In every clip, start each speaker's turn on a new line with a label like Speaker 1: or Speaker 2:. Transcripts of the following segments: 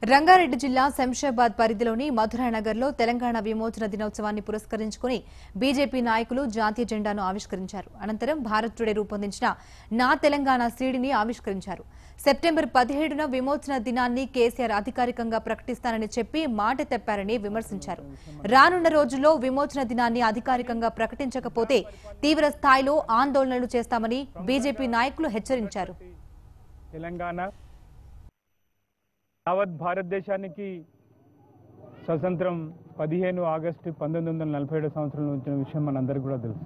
Speaker 1: రంగారెడ్డి జిల్లా శంషాబాద్ పరిధిలోని మధురానగర్లో తెలంగాణ విమోచన దినోత్సవాన్ని పురస్కరించుకుని బీజేపీ నాయకులు జాతీయ జెండాను ఆవిష్కరించారు అనంతరం భారత్ టుడే రూపొందించిన నా తెలంగాణ సీడీని ఆవిష్కరించారు సెప్టెంబర్ పదిహేడున విమోచన దినాన్ని కేసీఆర్ అధికారికంగా ప్రకటిస్తానని చెప్పి మాట తెప్పారని విమర్శించారు రానున్న రోజుల్లో విమోచన దినాన్ని అధికారికంగా ప్రకటించకపోతే తీవ్ర స్థాయిలో ఆందోళనలు చేస్తామని బీజేపీ నాయకులు హెచ్చరించారు
Speaker 2: తెలంగాణ యావత్ భారతదేశానికి స్వతంత్రం పదిహేను ఆగస్టు పంతొమ్మిది వందల నలభై ఏడు సంవత్సరంలో వచ్చిన విషయం మనందరికీ కూడా తెలుసు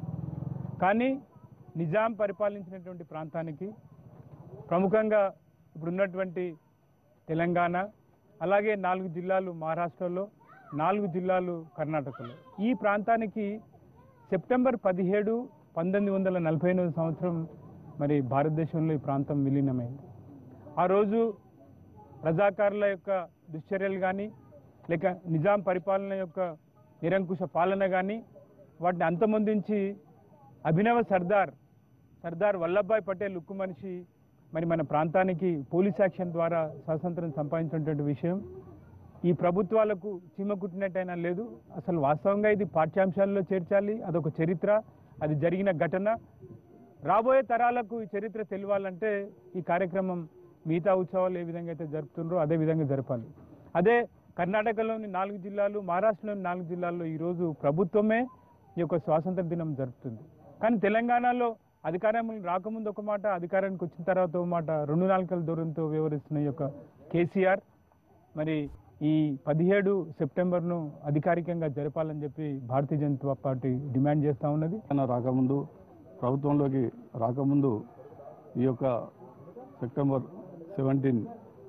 Speaker 2: కానీ నిజాం పరిపాలించినటువంటి ప్రాంతానికి ప్రముఖంగా ఇప్పుడున్నటువంటి తెలంగాణ అలాగే నాలుగు జిల్లాలు మహారాష్ట్రలో నాలుగు జిల్లాలు కర్ణాటకలో ఈ ప్రాంతానికి సెప్టెంబర్ పదిహేడు పంతొమ్మిది వందల నలభై ఎనిమిది సంవత్సరం మరి భారతదేశంలో ఈ ప్రాంతం విలీనమైంది ఆ రోజు రజాకారుల యొక్క దుశ్చర్యలు కానీ లేక నిజాం పరిపాలన యొక్క నిరంకుశ పాలన కానీ వాటిని అంతమొందించి అభినవ సర్దార్ సర్దార్ వల్లభాయ్ పటేల్ ఉక్కు మనిషి మరి మన ప్రాంతానికి పోలీస్ యాక్షన్ ద్వారా స్వాతంత్రం సంపాదించినటువంటి విషయం ఈ ప్రభుత్వాలకు చీమ కుట్టినట్టయినా లేదు అసలు వాస్తవంగా ఇది పాఠ్యాంశాల్లో చేర్చాలి అదొక చరిత్ర అది జరిగిన ఘటన రాబోయే తరాలకు ఈ చరిత్ర తెలియాలంటే ఈ కార్యక్రమం మిగతా ఉత్సవాలు ఏ విధంగా అయితే జరుపుతుండ్రో అదే విధంగా జరపాలి అదే కర్ణాటకలోని నాలుగు జిల్లాలు మహారాష్ట్రలోని నాలుగు జిల్లాల్లో ఈరోజు ప్రభుత్వమే ఈ యొక్క స్వాతంత్ర దినం జరుపుతుంది కానీ తెలంగాణలో అధికారం రాకముందు ఒక మాట అధికారానికి వచ్చిన తర్వాత ఒక మాట రెండు నాలుకల దూరంతో వ్యవహరిస్తున్న ఈ యొక్క కేసీఆర్ మరి ఈ పదిహేడు సెప్టెంబర్ను అధికారికంగా జరపాలని చెప్పి భారతీయ జనతా పార్టీ డిమాండ్ చేస్తూ ఉన్నది
Speaker 3: తెలంగాణ రాకముందు ప్రభుత్వంలోకి రాకముందు ఈ యొక్క సెప్టెంబర్ సెవెంటీన్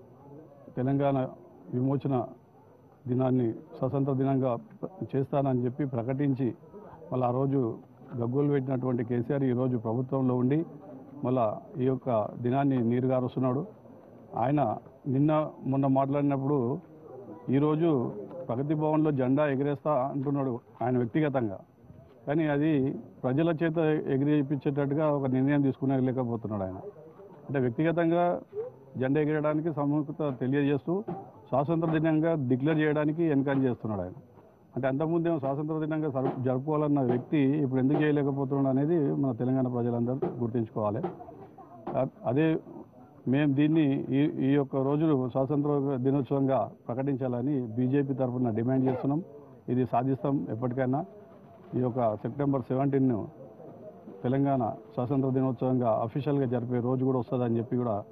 Speaker 3: తెలంగాణ విమోచన దినాన్ని స్వతంత్ర దినంగా ప్ర- చేస్తానని చెప్పి ప్రకటించి మళ్ళీ ఆ రోజు గగ్గోలు పెట్టినటువంటి కేసీఆర్ ఈరోజు ప్రభుత్వంలో ఉండి మళ్ళా ఈ యొక్క దినాన్ని నీరుగారుస్తున్నాడు ఆయన నిన్న మొన్న మాట్లాడినప్పుడు ఈరోజు ప్రగతి భవన్లో జెండా ఎగిరేస్తా అంటున్నాడు ఆయన వ్యక్తిగతంగా కానీ అది ప్రజల చేత ఎగిరేపించేటట్టుగా ఒక నిర్ణయం తీసుకునేలేకపోతున్నాడు ఆయన అంటే వ్యక్తిగతంగా జెండా ఎగిరడానికి సముఖత తెలియజేస్తూ స్వాతంత్ర దినంగా డిక్లేర్ చేయడానికి ఎన్కరేజ్ చేస్తున్నాడు ఆయన అంటే అంతకుముందేమో స్వాతంత్ర దినంగా సరు- జరుపుకోవాలన్న వ్యక్తి ఇప్పుడు ఎందుకు చేయలేకపోతున్నాడు అనేది మన తెలంగాణ ప్రజలందరూ గుర్తుంచుకోవాలి అ- అదే మేము దీన్ని ఈ ఈ యొక్క రోజులు స్వాతంత్ర దినోత్సవంగా ప్రకటించాలని బీజేపీ తరఫున డిమాండ్ చేస్తున్నాం ఇది సాధిస్తాం ఎప్పటికైనా ఈ యొక్క సెప్టెంబర్ సెవెంటీన్ను తెలంగాణ స్వాతంత్ర దినోత్సవంగా అఫీషియల్గా జరిపే రోజు కూడా వస్తుందని చెప్పి కూడా